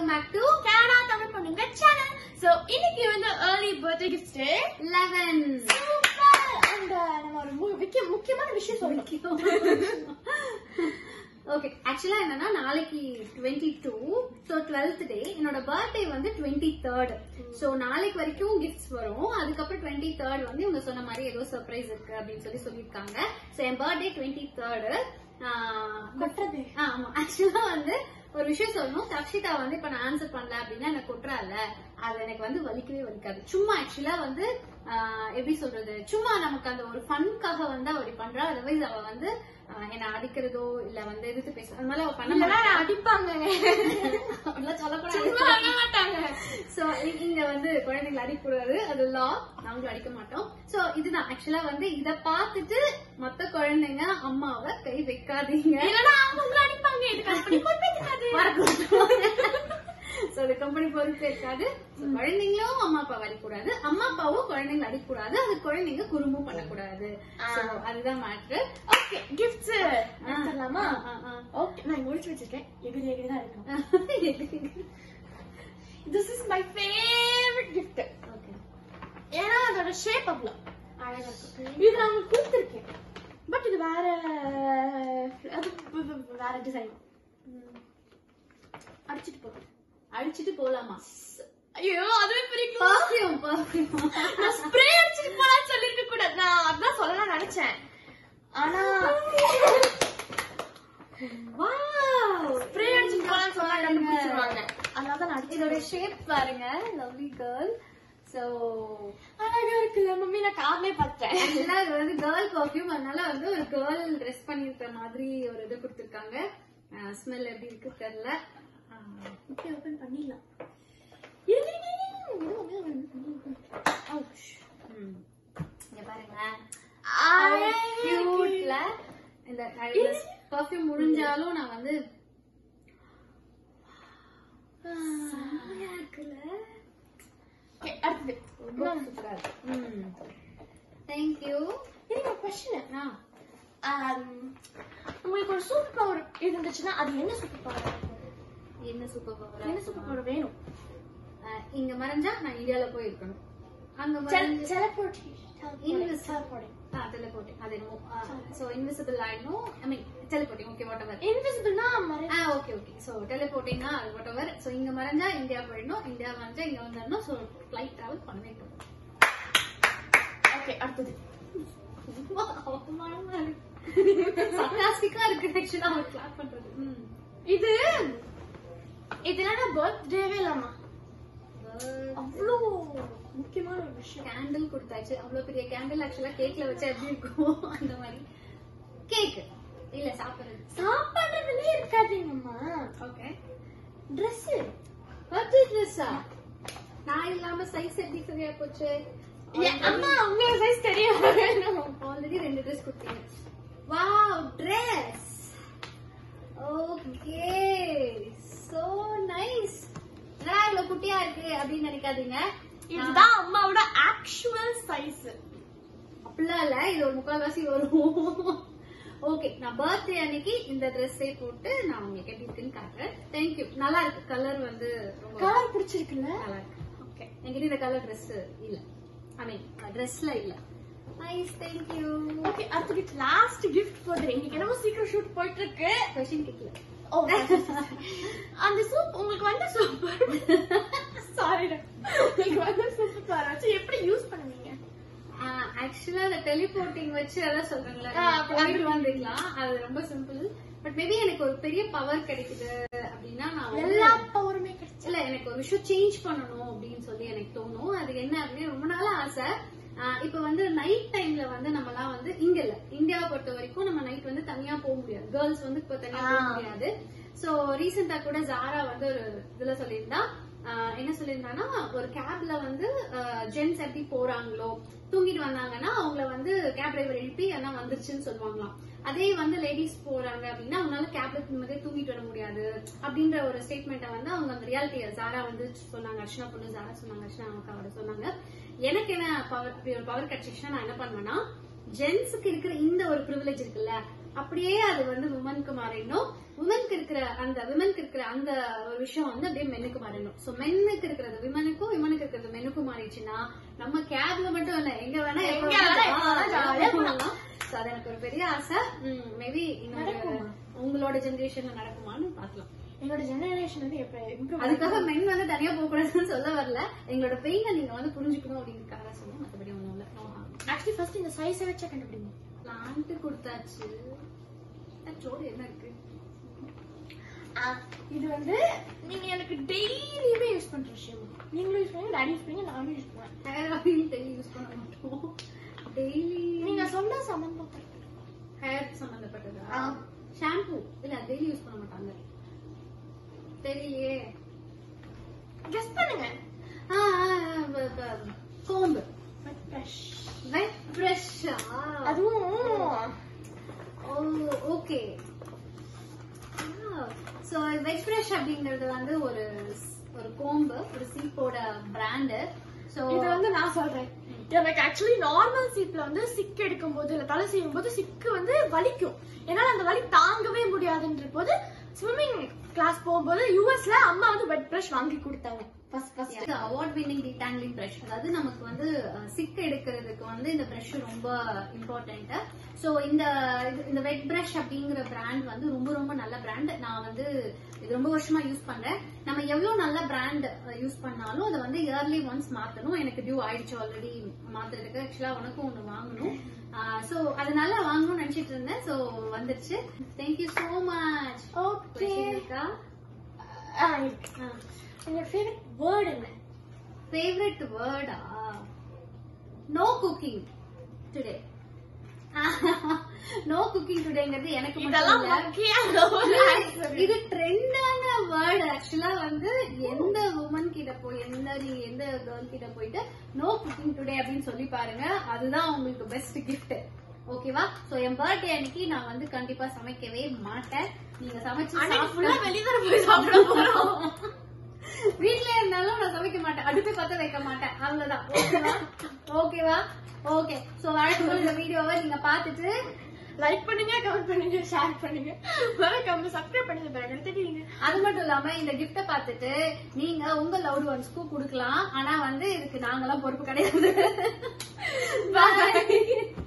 Welcome back to Canada Tamil பொண்ணுங்க channel so இன்னைக்கு வந்து early birthday gift day eleven and நம்ம ஒரு மு- முக்கிய- முக்கியமான விஷயம் சொல்லணும் ஓகே ஆக்சுவலா என்னன்னா நாளைக்கு twenty two so twelfth day என்னோட பர்த்டே வந்து டுவெண்ட்டி தேர்ட் ஸோ நாளைக்கு வரைக்கும் கிஃப்ட்ஸ் வரும் அதுக்கப்புறம் டுவெண்ட்டி தேர்ட் வந்து இவங்க சொன்ன மாதிரி ஏதோ சர்ப்ரைஸ் இருக்கு அப்படின்னு சொல்லி சொல்லியிருக்காங்க ஸோ என் பர்த்டே டுவெண்ட்டி தேர்டு கொட்டுறது. ஆமா ஆக்சுவலா வந்து ஒரு விஷயம் சொல்லணும் தக்ஷிதா வந்து இப்ப நான் ஆன்சர் பண்ணல அப்படின்னா எனக்கு கொட்டுறால அது எனக்கு வந்து வலிக்கவே வலிக்காது சும்மா ஆக்சுவலா வந்து ஆஹ், எப்படி சொல்றது சும்மா நமக்கு அந்த ஒரு ஃபன்காக வந்து அவ அப்படி பண்றா அதர்வைஸ் அவ வந்து ஆஹ், என்னை அடிக்கிறதோ இல்ல வந்து எதிர்த்து பேச அந்த மாதிரி அவ பண்ண இல்லைன்னா மாட்டா. அடிப்பாங்க அப்படிலாம் சும்மா சொல்லக்கூடாது அடிக்க மாட்டாங்க சோ இங்க வந்து குழந்தைங்களை அடிக்கக்கூடாது அது லா நாங்களும் அடிக்க மாட்டோம் சோ இதுதான் ஆக்சுவலா வந்து இத பார்த்துட்டு மத்த குழந்தைங்க அம்மாவை கை வைக்காதீங்க இல்லைன்னா அவங்க உங்களை அடிப்பாங்க இது கம்பெனி பொறுப்பேற்காது சோ அது கம்பெனி பொறுப்பு இருக்காது So, குழந்தைங்களும் அம்மா அப்பா அடிக்கூடாது அம்மா அப்பாவும் குழந்தைங்களை அடிக்கூடாது அது குழந்தைங்க குறும்பும் பண்ணக்கூடாது So, அதுதான் மேட்ரு ஓகே கிஃப்ட்ஸ் தரலாமா ஓகே நான் முடிச்சு வச்சிருக்கேன் எகிரி எகிரி தான் இருக்கும் this is my favourite gift ஏன்னா அதோட ஷேப் அவ்வளோ அழகா இருக்கு இது நான் உங்களுக்கு கொடுத்துருக்கேன் பட் இது வேற அது வேற டிசைன் அடிச்சிட்டு போகிறேன் அடிச்சிட்டு போலாமா ஐயோ அதுவே பெரிய பர்ஃபியூம் பர்ஃபியூம் நான் ஸ்ப்ரே அடிச்சிட்டு போலாம்னு சொல்லிருக்க கூடாது நான் அதான் சொல்லலாம் நினைச்சேன் ஆனா வாவ் ஸ்ப்ரே அடிச்சிட்டு போலாம்னு சொன்னா கண்டுபிடிச்சிருவாங்க அதனால தான் நான் அடிச்சு இதோட ஷேப் பாருங்க லவ்லி கேர்ள் சோ அழகா இருக்குல்ல மம்மி நான் கார்லே பார்த்தேன் ஆக்சுவலா இது வந்து கேர்ள் பர்ஃபியூம் அதனால வந்து ஒரு கேர்ள் ட்ரெஸ் பண்ணிருக்கிற மாதிரி ஒரு இது கொடுத்திருக்காங்க ஸ்மெல் எப்படி இருக்கு தெரியல ஓகே ஓபன் பண்ணிடலாம் இருங்க, இருங்க, இருங்க. இது வந்து வந்து பண்ணிடலாம். Ouch. ம். இங்க பாருங்களேன் அழகா கியூட்ல இந்த பர்ஃபியூம் முடிஞ்சாலும் நான் வந்து செம்மையா இருக்குல்ல Okay, அடுத்தது ரொம்ப சூப்பரா இருக்கு தேங்க்யூ இருங்க கொஸ்டின் ஆ உங்களுக்கு ஒரு சூப்பர் பவர் இருந்துச்சுன்னா அது என்ன சூப்பர் பவர் என்ன சூப்பர் பவர் என்ன சூப்பர் பவர் வேணும் இங்க மறைஞ்சா நான் இந்தியால போய் இருக்கணும் அங்க மறைஞ்சு டெலிபோர்டேஷன் Invisible. ஆ டெலிபோர்ட்டிங் அது என்னமோ சோ இன்விசிபிள் ஆயிடணும் I mean teleporting okay whatever இன்விசிபிள்னா மறை ஆ ஓகே ஓகே சோ டெலிபோர்ட்டிங்கா அது வாட் எவர் சோ இங்க மறைஞ்சா இந்தியா போயிடணும் இந்தியா மறைஞ்சா இங்க வந்துடணும் சோ ஃபிளைட் டிராவல் பண்ணவே கூடாது ஓகே அடுத்தது ரொம்ப அவமானமா இருக்கு சர்க்காஸ்டிக்கா இருக்கு ஆக்சுவலா அவர் கிளாப் பண்றது ம். இது இது என்ன பர்த்டேவே இல்லாமா அவ்வளோ முக்கியமான ஒரு விஷயம் கேண்டில் கொடுத்தாச்சு அவ்வளவு பெரிய கேண்டில் ஆக்சுவலா கேக்ல வச்சா எப்படி இருக்கும் அந்த மாதிரி கேக் இல்ல சாப்பிடுறது சாப்பாடுறதுலயே இருக்காதீங்கம்மா ஓகே Dress பர்த்டே ட்ரெஸ்ஸா நான் இல்லாம சைஸ் எப்படி சரியா போச்சு அம்மா உங்க சைஸ் தெரியும் ஆல்ரெடி ரெண்டு ட்ரெஸ் கொடுத்தீங்க wow dress okay so nice என்னடா இவ்வளவு குட்டியா இருக்கு அப்படின்னு நினைக்காதீங்க இதுதான் அம்மாவோட ஆக்சுவல் சைஸ் அப்படிலாம் இல்ல இது ஒரு முக்கால்வாசி வரும் ஓகே நான் பர்த்டே அன்னைக்கு இந்த ட்ரெஸ்ஸே போட்டு நான் உங்களுக்கு எப்படி இருக்குன்னு காட்டுறேன் தேங்க்யூ நல்லா இருக்கு கலர் வந்து ரொம்ப கலர் பிடிச்சிருக்குல்ல நல்லா இருக்கு ஓகே என்கிட்ட இந்த கலர் ட்ரெஸ் இல்ல ஐ மீன் ட்ரெஸ்ல இல்ல நைஸ் தேங்க்யூ ஓகே அடுத்து லாஸ்ட் கிஃப்ட் போடுறேன் இன்னைக்கு என்னமோ சீக்கிரம் ஷூட் போயிட்டு இருக்கு கொஸ்டின் கேட்கல ஓ அந்த சூப் உங்களுக்கு வந்து சூப்பர் சாரி உங்களுக்கு வந்து சூப்பர் பாரு வச்சு எப்படி யூஸ் பண்ணுவீங்க ஆக்சுவலா அந்த டெலிபோர்ட்டிங் வச்சு அதான் சொல்றேன்ல ஆ, அப்ப போயிட்டு வந்துக்கலாம் அது ரொம்ப சிம்பிள் பட் மேபி எனக்கு ஒரு பெரிய பவர் கிடைக்குது அப்படின்னா நான் வந்து- எல்லா பவருமே கிடைச்சு இல்ல எனக்கு ஒரு விஷயம் சேஞ்ச் பண்ணணும் அப்படின்னு சொல்லி எனக்கு தோணும் அது என்ன அப்படின்னு ரொம்ப நாளா ஆசை ஆஹ் இப்ப வந்து நைட் டைம்ல வந்து நம்ம எல்லாம் வந்து இங்க இல்ல இந்தியாவை பொறுத்த வரைக்கும் நம்ம நைட் வந்து தனியா போக முடியாது கேர்ள்ஸ் வந்து இப்ப தனியா போக ஆ. முடியாது சோ ரீசெண்டா கூட ஜாரா வந்து ஒரு இதுல சொல்லியிருந்தா ஆஹ் என்ன சொல்லியிருந்தான்னா ஒரு கேப்ல வந்து ஜென்ஸ் எப்படி போறாங்களோ தூங்கிட்டு வந்தாங்கன்னா அவங்கள வந்து கேப் டிரைவர் எழுப்பி ஆனா வந்துருச்சுன்னு சொல்லுவாங்களாம் அதே வந்து லேடிஸ் போறாங்க அப்படின்னா அவங்களால கேப்ல நிம்மதியா தூங்கிட்டு வர முடியாது அப்படின்ற ஒரு ஸ்டேட்மெண்ட்டை வந்து அவங்க அந்த ரியாலிட்டியை ஜாரா வந்து சொன்னாங்க அர்ச்சனா பொண்ணு ஜாரா சொன்னாங்க அர்ச்சனா அக்காவோட சொன்னாங்க எனக்கு என்ன பவர் அப்படி ஒரு பவர் கிடைச்சிச்சுன்னா நான் என்ன பண்ணுவேன்னா ஜென்ஸுக்கு இருக்கிற இந்த ஒரு ப்ரிவிலேஜ் இருக்குல்ல அப்படியே அது வந்து உமனுக்கு மாறிடணும் உமனுக்கு இருக்கிற அந்த விமனுக்கு இருக்கிற அந்த ஒரு விஷயம் வந்து அப்படியே மென்னுக்கு மாறிடணும் சோ மென்னுக்கு இருக்கிறது விமனுக்கும் விமனுக்கு இருக்கிறது மென்னுக்கும் மாறிடுச்சுன்னா நம்ம கேப்ல மட்டும் இல்ல எங்க வேணா எப்ப எங்க வேணா, எப்ப வேணா jolly ஆ போகலாம் சோ அது எனக்கு ஒரு பெரிய ஆசை மேபி நடக்குமா? உங்களோட ஜெனரேஷன்ல நடக்குமான்னு பாக்கலாம் எங்களோட ஜெனரேஷன் வந்து எப்ப improve அதுக்காக மென் வந்து தனியா போக கூடாதுன்னு சொல்ல வரல எங்களோட பெயினை நீங்க வந்து புரிஞ்சுக்கணும் அப்படிங்கறதுக்காக சொன்னேன் மத்தபடி ஒண்ணும் இல்ல ஆக்சுவலி ஃபர்ஸ்ட் இந்த சைஸை வச்சா கண்டுபிடிங்க பிளான்ட் கொடுத்தாச்சு சோடு என்ன இருக்கு இது வந்து நீங்க எனக்கு டெய்லியுமே யூஸ் பண்ற விஷயம் நீங்களும் யூஸ் பண்ணுங்க டாடி யூஸ் பண்ணுங்க நானும் யூஸ் பண்ணுவேன் ஹேர் ஆயில் டெய்லி யூஸ் பண்ண மாட்டோம் டெய்லி நீங்க சொன்ன சம்பந்தப்பட்ட ஹேர் சம்பந்தப்பட்டதா ஆ. ஷாம்பு இல்ல டெய்லி யூஸ் பண்ண மாட்டாங்க தெரியலையே கெஸ் பண்ணுங்க ஆ, ஆ, ஆ, ப- ப- கோம்பு ப்ரஷ் வெட் ப்ரஷ்ஷா அதுவும் ஓகே சோ வெட் ப்ரஷ் அப்படிங்கிறது வந்து ஒரு ஒரு கோம்பு ஒரு சீப்போட பிராண்டு சோ இது வந்து நான் சொல்றேன் எனக்கு ஆக்சுவலி நார்மல் சீப்ல வந்து சிக் எடுக்கும் போது இல்ல தலை செய்யும் போது சிக்கு வந்து வலிக்கும் என்னால அந்த வலி தாங்கவே முடியாதுன்ற போது ஸ்விம்மிங் கிளாஸ் போகும்போது யூஎஸ்ல அம்மா வந்து வெட் ப்ரஷ் வாங்கி கொடுத்தாங்க first first award winning detangling brush அதாவது நமக்கு வந்து சிக் எடுக்கிறதுக்கு வந்து இந்த ப்ரஷ் ரொம்ப இம்பார்ட்டன்ட் சோ இந்த இது- இந்த வெட் ப்ரஷ் அப்படிங்கிற பிராண்ட் வந்து ரொம்ப ரொம்ப நல்ல பிராண்ட் நான் வந்து இது ரொம்ப வருஷமா யூஸ் பண்றேன் நம்ம எவ்வளவு நல்ல பிராண்ட் யூஸ் பண்ணாலும் அதை வந்து இயர்லி ஒன்ஸ் மாத்தணும் எனக்கு டியூ ஆயிடுச்சு ஆல்ரெடி மாத்துறதுக்கு ஆக்சுவலா உனக்கும் ஒண்ணு வாங்கணும் சோ அதனால வாங்கணும்னு நினைச்சிட்டு இருந்தேன் சோ வந்துருச்சு தேங்க்யூ சோ மச் ஓகே இருக்கா உங்களோட ஃபேவரட் வேர்ட் என்ன ஃபேவரட் வேர்டா no cooking today no cooking டுடேங்கிறது எனக்கு மட்டும் இதெல்லாம் இல்ல. முக்கியமான ஒரு answer. இது ட்ரெண்டான வேர்டு ஆக்சுவலா வந்து எந்த உமன் கிட்ட போய் எந்த நீ எந்த கேர்ள் கிட்ட போயிட்டு நோ குக்கிங் டுடே அப்படின்னு சொல்லி பாருங்க அதுதான் உங்களுக்கு பெஸ்ட் gift ஓகேவா சோ என் பர்த்டே அன்னைக்கு நான் வந்து கண்டிப்பா சமைக்கவே மாட்டேன் நீங்க சமைச்சு அன்னைக்கு சாப்பிட்டு- ஃபுல்லா வெளியில போய் சாப்பிட போறோம் வீட்ல இருந்தாலும் நான் சமைக்க மாட்டேன் அடுப்பை பத்த வைக்க மாட்டேன் அவ்வளவுதான் ஓகேவா ஓகேவா ஓகே சோ வழக்கம் போல இந்த வீடியோவை நீங்க பாத்துட்டு லைக் பண்ணுங்க கமெண்ட் பண்ணுங்க ஷேர் பண்ணுங்க மறக்காம சப்ஸ்கிரைப் பண்ணுங்க பிறகு தெரியுங்க அது மட்டும் இல்லாம இந்த கிஃப்ட பாத்துட்டு நீங்க உங்க லவ்டு ஒன்ஸ்க்கும் கொடுக்கலாம் ஆனா வந்து இதுக்கு நாங்கெல்லாம் பொறுப்பு கிடையாது பாய்